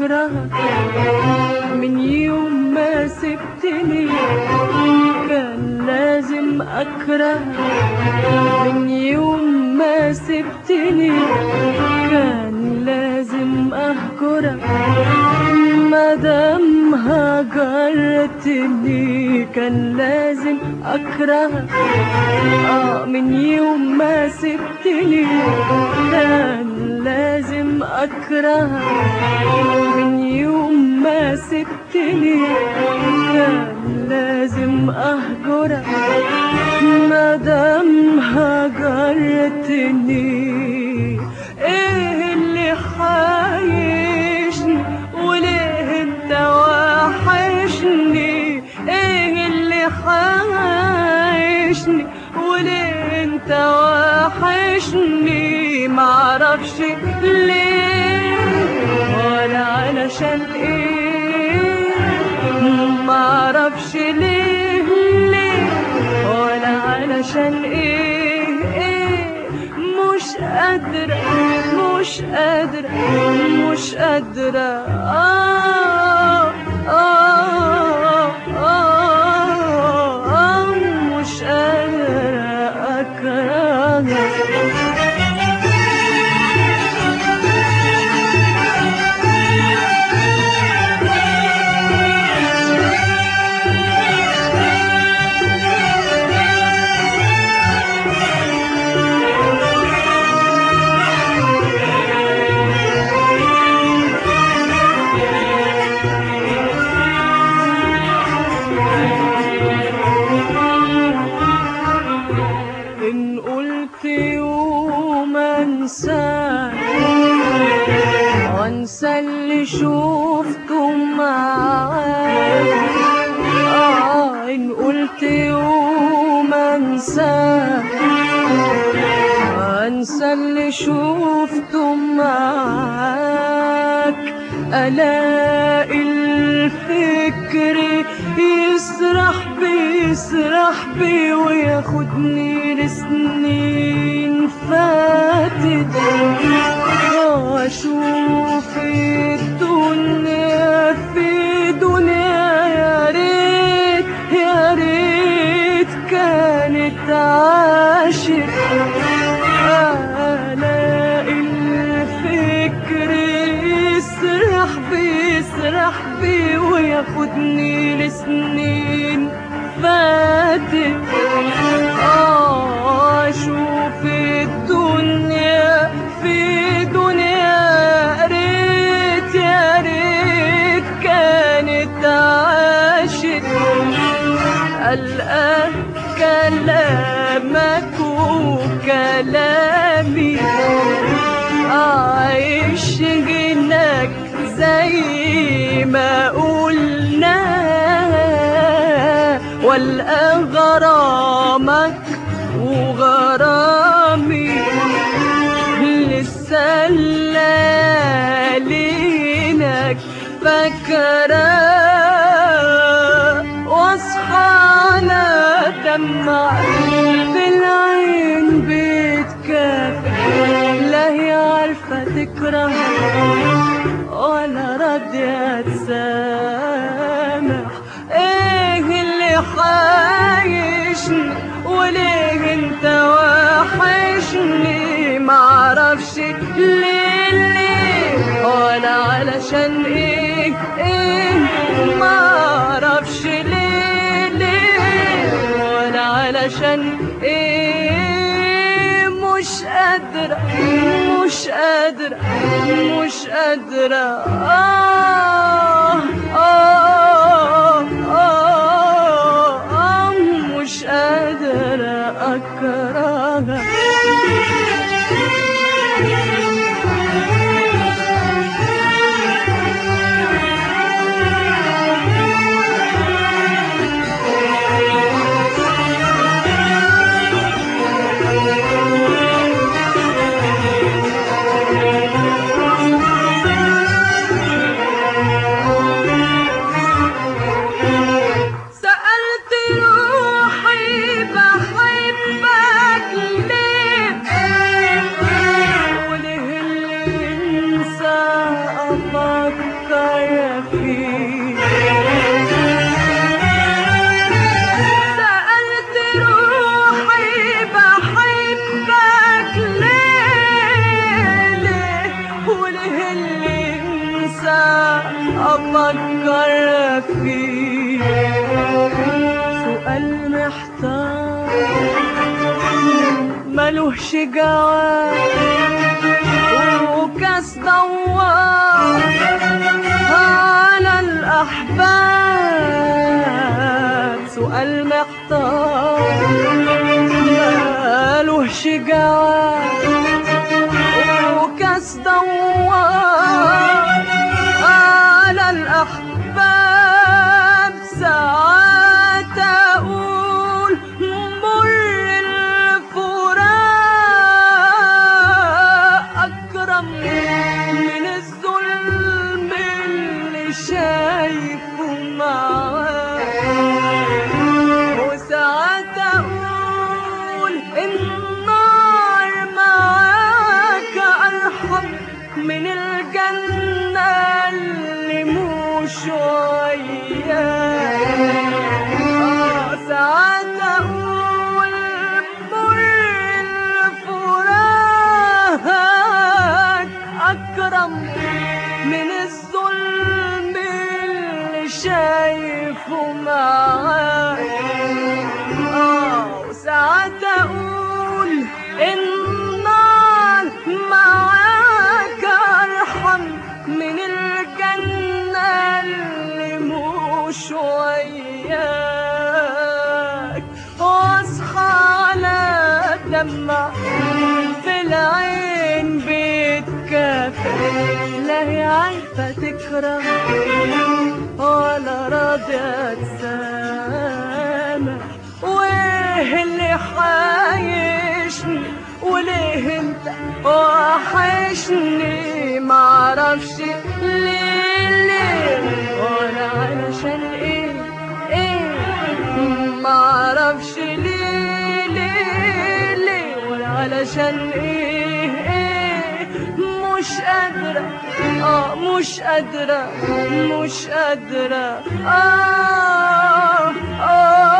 أكرهك من يوم ما سبتني كان لازم أكرهك من يوم ما سبتني كان لازم أهجرك مادام هجرتني كان لازم أكرهك آه من يوم ما سبتني كان لازم أكرهك من يوم ما سبتني كان لازم أهجرك مادام هجرتني ايه اللي حايشني وليه انت وحشني ايه اللي حايشني وليه انت وحشني معرفش ليه ولا علشان ايه معرفش ليه ليه ولا علشان ايه ايه مش قادرة مش قادرة مش قادرة آه آه آه آه مش قادرة أكرهك إن قلت يوم أنساك وأنسى اللي شوفته معاك آه إن قلت يوم أنساك وأنسى اللي شوفته معاك ألاقي الفكر يسرح بي يسرح بي وياخدني لسنين فاتت واشوف الدنيا في دنيا يا ريت يا ريت كانت عاشق الاقي الفكر يسرح بي يسرح بي وياخدني لسنين فاتت آه اشوف الدنيا في دنيا يا ريت يا ريت كانت عاشق ألقى كلامك وكلامي عايش هناك زي ما قلنا والقى غرامك وغرامي لسه ليالينك فاكرة واصحى انا دمع في العين بيتكافئ لا هي عارفة تكره ولا راضية تسامح ايه اللي حايشني وليه انت وحشني معرفش ليه ليه ولا علشان ايه ايه معرفش ليه ليه ولا علشان ايه مش قادرة مش قادرة مش قادرة آه آه آه آه مش قادرة أكرهك سألت روحي بحبك ليه سؤال محتار ملوش جواب وكاس دوار على الأحباب سؤال محتار ملوش جواب وكاس دوار على الأحباب ساعات أقول مر الفراق أكرم من الظلم اللي شايفه معاك وساعات أقول النار معاك أرحم من الجنة اللي مش وياك آه، ساعات أقول مر الفراق أكرم من الظلم اللي شايفه معاك آه، وساعات أقول النار معاك أرحم من الجنة اللي مش وياك واصحى على دمع في العين بيتكافئ لا هي عارفة تكره ولا راضية تسامح وايه اللي حايشني وليه انت وحشني معرفش ليه ليه ولا علشان ايه ايه معرفش ليه ليه ليه ولا علشان ايه ايه مش قادرة اه مش قادرة مش قادرة آه آه